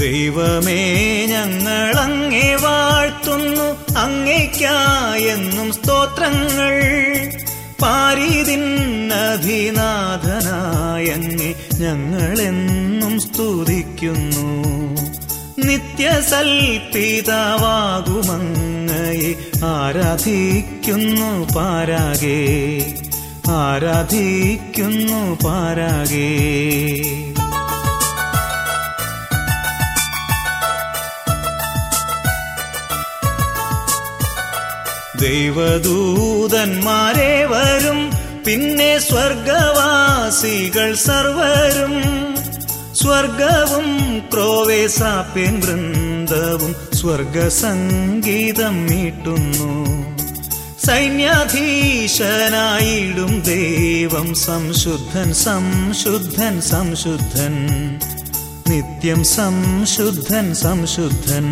ദൈവമേ ഞങ്ങൾ അങ്ങേ വാഴ്ത്തുന്നു അങ്ങേക്കായെന്നും സ്തോത്രങ്ങൾ പാരിതിന്നധിനാഥനായങ്ങെ ഞങ്ങളെന്നും സ്തുതിക്കുന്നു നിത്യസൽപിതാവാകുമങ്ങയെ ആരാധിക്കുന്നു പാരാകെ ആരാധിക്കുന്നു പാരാകെ ദൈവദൂതന്മാരെ വരും പിന്നെ സ്വർഗവാസികൾ സർവരും സ്വർഗവും ക്രോവേസാപ്യൻ വൃന്ദവും സ്വർഗസംഗീതം മീട്ടുന്നു സൈന്യാധീശനായിടും ദൈവം സംശുദ്ധൻ സംശുദ്ധൻ സംശുദ്ധൻ നിത്യം സംശുദ്ധൻ സംശുദ്ധൻ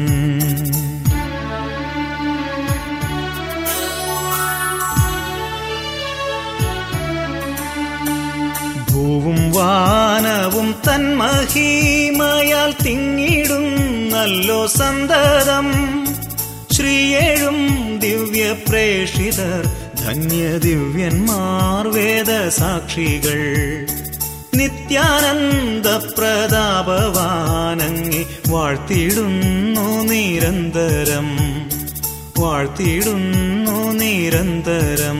ഭൂവും വാനവും തന്മഹീമയാൽ തിങ്ങിടുന്നല്ലോ സന്തതം ശ്രീയേഴും ദിവ്യ പ്രേഷിതർ ധന്യ ദിവ്യന്മാർ വേദസാക്ഷികൾ നിത്യാനന്ദ പ്രതാപവാനങ്ങി വാഴ്ത്തിടുന്നു നിരന്തരം വാഴ്ത്തിടുന്നു നിരന്തരം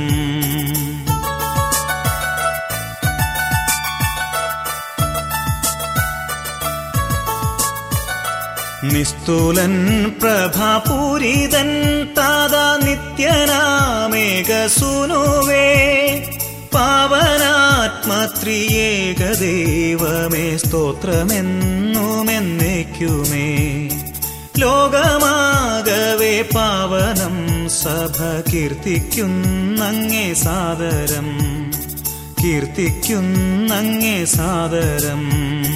നിസ്തുലൻ പ്രഭാപൂരിതൻ താതാ നിത്യനാമേകസുനുവേ പാവനാത്മത്രിയേകദൈവമേ സ്തോത്രമെന്നുമെന്നേക്കുമേ ലോകമാകവേ പാവനം സഭ കീർത്തിക്കുന്നങ്ങേ സാദരം കീർത്തിക്കുന്നങ്ങേ സാദരം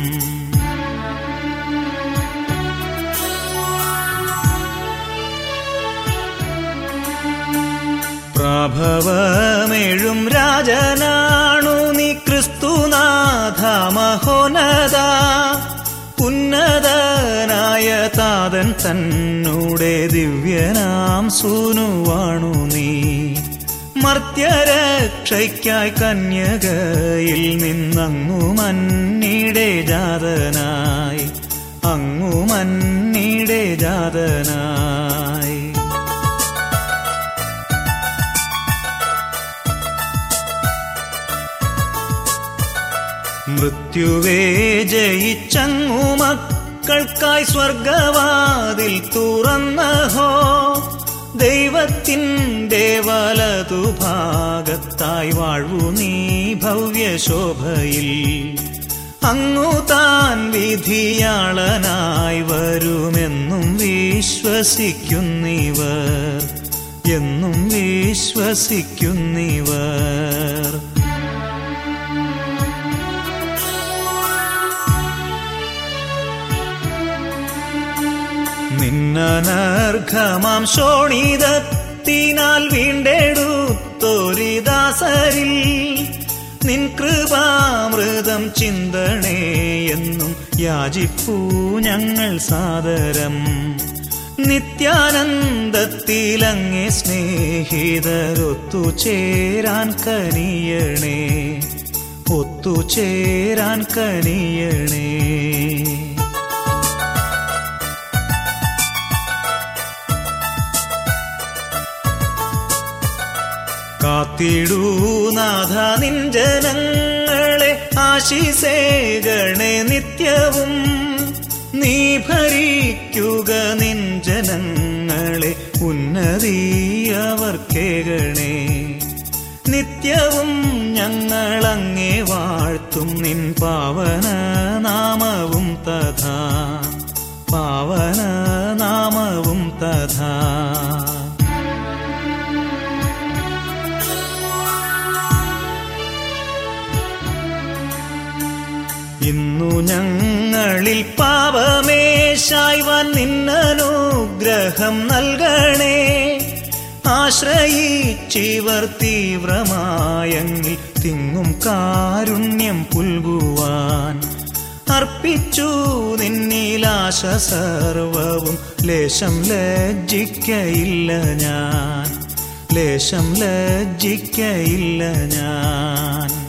പ്രഭവമേഴും രാജനാണു നീ ക്രിസ്തുനാഥ മഹോനത ഉന്നതനായ താതൻ തന്നൂടെ ദിവ്യനാം സൂനുവാണു നീ മർത്യരക്ഷയ്ക്കായി കന്യകയിൽ നിന്നങ്ങു മന്നിടെ ജാതനായി അങ്ങു മന്നിടെ ജാതനായി മൃത്യുവേ ജയിച്ചങ്ങു മക്കൾക്കായി സ്വർഗവാതിൽ തുറന്നഹോ ദൈവത്തിൻ്റെ വലതു ഭാഗത്തായി വാഴ്വു നീ ഭവ്യശോഭയിൽ അങ്ങു താൻ വിധിയാളനായി വരുമെന്നും വിശ്വസിക്കുന്നിവർ എന്നും വിശ്വസിക്കുന്നിവർ നിന്നനർഘമാം ശോണിതത്തിനാൽ വീണ്ടെടുത്തൊരിദാസരിൽ നിൻ കൃപാമൃതം ചിന്തണേ എന്നും യാചിപ്പൂ ഞങ്ങൾ സാദരം നിത്യാനന്ദത്തിലങ്ങെ സ്നേഹിതരൊത്തുചേരാൻ കനിയണേ ഒത്തുചേരാൻ കനിയണേ കാത്തിടൂ നാഥ നിൻ ജനങ്ങളെ ആശിസേകണേ നിത്യവും നീ ഭരിക്കുക നിൻ ജനങ്ങളെ ഉന്നതിയവർക്കേകണേ നിത്യവും ഞങ്ങളങ്ങേ വാഴ്ത്തും നിൻ പാവന നാമവും തഥാ പാവന നാമവും തഥാ ഇന്നു ഞങ്ങളിൽ പാപമേശായ്വാൻ നിന്നനുഗ്രഹം നൽകണേ ആശ്രയിച്ചിവർ തീവ്രമായങ്ങിൽ തിങ്ങും കാരുണ്യം പുൽകുവാൻ അർപ്പി അർപ്പിച്ചു നിന്നിലാശ സർവവും ലേശം ലജ്ജിക്കയില്ല ഞാൻ ലേശം ലജ്ജിക്കയില്ല ഞാൻ